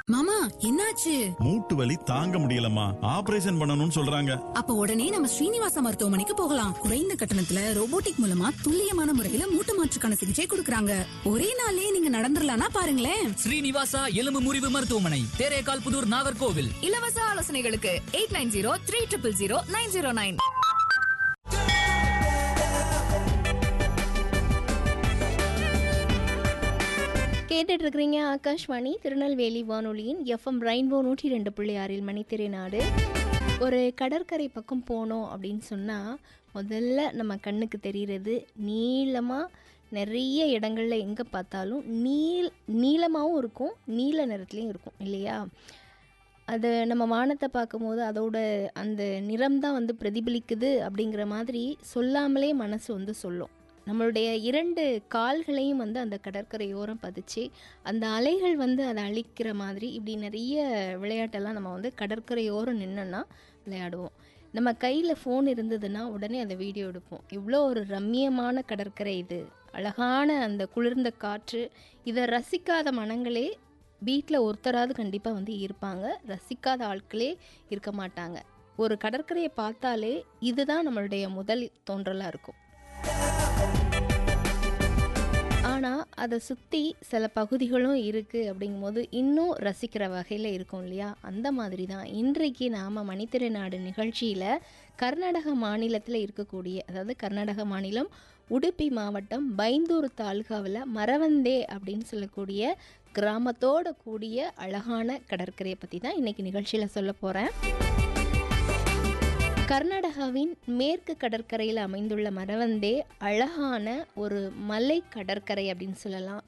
மாமா என்னாச்சு மூட்டு வலி தாங்க முடியலம்மா ஆபரேஷன் பண்ணணும்னு சொல்றாங்க அப்ப உடனே நம்ம ஸ்ரீனிவாசா மருத்துவமனைக்கு போகலாம் குறைந்த கட்டணத்துல ரோபோட்டிக் மூலமா துல்லியமான முறையில மூட்டு மாற்றுக்கான சிகிச்சை கொடுக்கறாங்க ஒரே நாள்லயே நீங்க நடந்துடலாம்னா பாருங்களேன் ஸ்ரீனிவாசா எலும்பு முறிவு மருத்துவமனை தேரேகால் புதூர் நாகர்கோவில் இலவச ஆலோசனைகளுக்கு eight nine zero three triple zero nine zero nine கேட்டுட்டு இருக்கிறீங்க ஆகாஷ்வாணி திருநெல்வேலி வானொலியின் எஃப்எம் ரெயின்போ நூற்றி ரெண்டு புள்ளி ஆறில் மணித்திரை நாடு ஒரு கடற்கரை பக்கம் போனோம் அப்படின்னு சொன்னால் முதல்ல நம்ம கண்ணுக்கு தெரிகிறது நீளமாக நிறைய இடங்களில் எங்கே பார்த்தாலும் நீள் நீளமாகவும் இருக்கும் நீல நிறத்துலையும் இருக்கும் இல்லையா அது நம்ம வானத்தை பார்க்கும்போது அதோட அந்த நிறம் தான் வந்து பிரதிபலிக்குது அப்படிங்கிற மாதிரி சொல்லாமலே மனசு வந்து சொல்லும் நம்மளுடைய இரண்டு கால்களையும் வந்து அந்த கடற்கரையோரம் பதிச்சு அந்த அலைகள் வந்து அதை அழிக்கிற மாதிரி இப்படி நிறைய விளையாட்டெல்லாம் நம்ம வந்து கடற்கரையோரம் நின்னோன்னா விளையாடுவோம் நம்ம கையில் ஃபோன் இருந்ததுன்னா உடனே அதை வீடியோ எடுப்போம் இவ்வளோ ஒரு ரம்மியமான கடற்கரை இது அழகான அந்த குளிர்ந்த காற்று இதை ரசிக்காத மனங்களே வீட்டில் ஒருத்தராவது கண்டிப்பாக வந்து இருப்பாங்க ரசிக்காத ஆட்களே இருக்க மாட்டாங்க ஒரு கடற்கரையை பார்த்தாலே இதுதான் நம்மளுடைய முதல் தோன்றலாக இருக்கும் ஆனால் அதை சுற்றி சில பகுதிகளும் இருக்குது அப்படிங்கும்போது இன்னும் ரசிக்கிற வகையில் இருக்கும் இல்லையா அந்த மாதிரி தான் இன்றைக்கு நாம் மணித்திரை நாடு நிகழ்ச்சியில் கர்நாடக மாநிலத்தில் இருக்கக்கூடிய அதாவது கர்நாடக மாநிலம் உடுப்பி மாவட்டம் பைந்தூர் தாலுகாவில் மரவந்தே அப்படின்னு சொல்லக்கூடிய கிராமத்தோட கூடிய அழகான கடற்கரையை பற்றி தான் இன்றைக்கி நிகழ்ச்சியில் சொல்ல போகிறேன் கர்நாடகாவின் மேற்கு கடற்கரையில் அமைந்துள்ள மரவந்தே அழகான ஒரு மலை கடற்கரை அப்படின்னு சொல்லலாம்